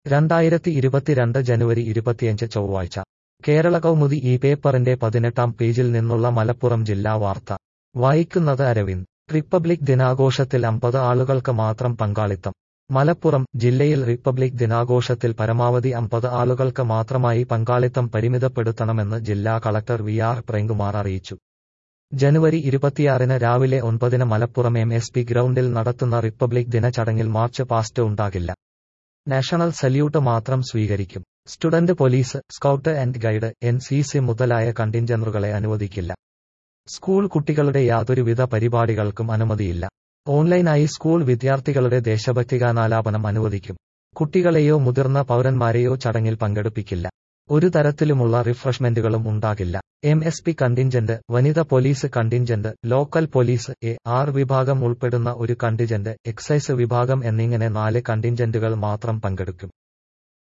രണ്ടായിരത്തി ഇരുപത്തിരണ്ട് ജനുവരി ഇരുപത്തിയഞ്ച് ചൊവ്വാഴ്ച കേരള കൗമുദി ഈ പേപ്പറിന്റെ പതിനെട്ടാം പേജിൽ നിന്നുള്ള മലപ്പുറം ജില്ലാ വാർത്ത വായിക്കുന്നത് അരവിന്ദ് റിപ്പബ്ലിക് ദിനാഘോഷത്തിൽ അമ്പത് ആളുകൾക്ക് മാത്രം പങ്കാളിത്തം മലപ്പുറം ജില്ലയിൽ റിപ്പബ്ലിക് ദിനാഘോഷത്തിൽ പരമാവധി അമ്പത് ആളുകൾക്ക് മാത്രമായി പങ്കാളിത്തം പരിമിതപ്പെടുത്തണമെന്ന് ജില്ലാ കളക്ടർ വി ആർ പ്രേംകുമാർ അറിയിച്ചു ജനുവരി ഇരുപത്തിയാറിന് രാവിലെ ഒൻപതിന് മലപ്പുറം എം എസ് പി ഗ്രൗണ്ടിൽ നടത്തുന്ന റിപ്പബ്ലിക് ദിന ചടങ്ങിൽ മാർച്ച് പാസ്റ്റ് ഉണ്ടാകില്ല നാഷണൽ സല്യൂട്ട് മാത്രം സ്വീകരിക്കും student police scout and guide N C C മുതലായ കണ്ടിൻജനറുകളെ അനുവദിക്കില്ല സ്കൂൾ കുട്ടികളുടെ യാതൊരുവിധ പരിപാടികൾക്കും അനുമതിയില്ല ഓൺലൈനായി സ്കൂൾ വിദ്യാർത്ഥികളുടെ ദേശഭക്തിഗാനാലാപനം അനുവദിക്കും കുട്ടികളെയോ മുതിർന്ന പൗരന്മാരെയോ ചടങ്ങിൽ പങ്കെടുപ്പിക്കില്ല ഒരു തരത്തിലുമുള്ള റിഫ്രഷ്മെന്റുകളും ഉണ്ടാകില്ല എം എസ് പി കണ്ടിൻജന്റ് വനിത police contingent local police A R വിഭാഗം ഉൾപ്പെടുന്ന ഒരു കണ്ടിൻജന്റ് എക്സൈസ് വിഭാഗം എന്നിങ്ങനെ നാല് കണ്ടിൻജന്റുകൾ മാത്രം പങ്കെടുക്കും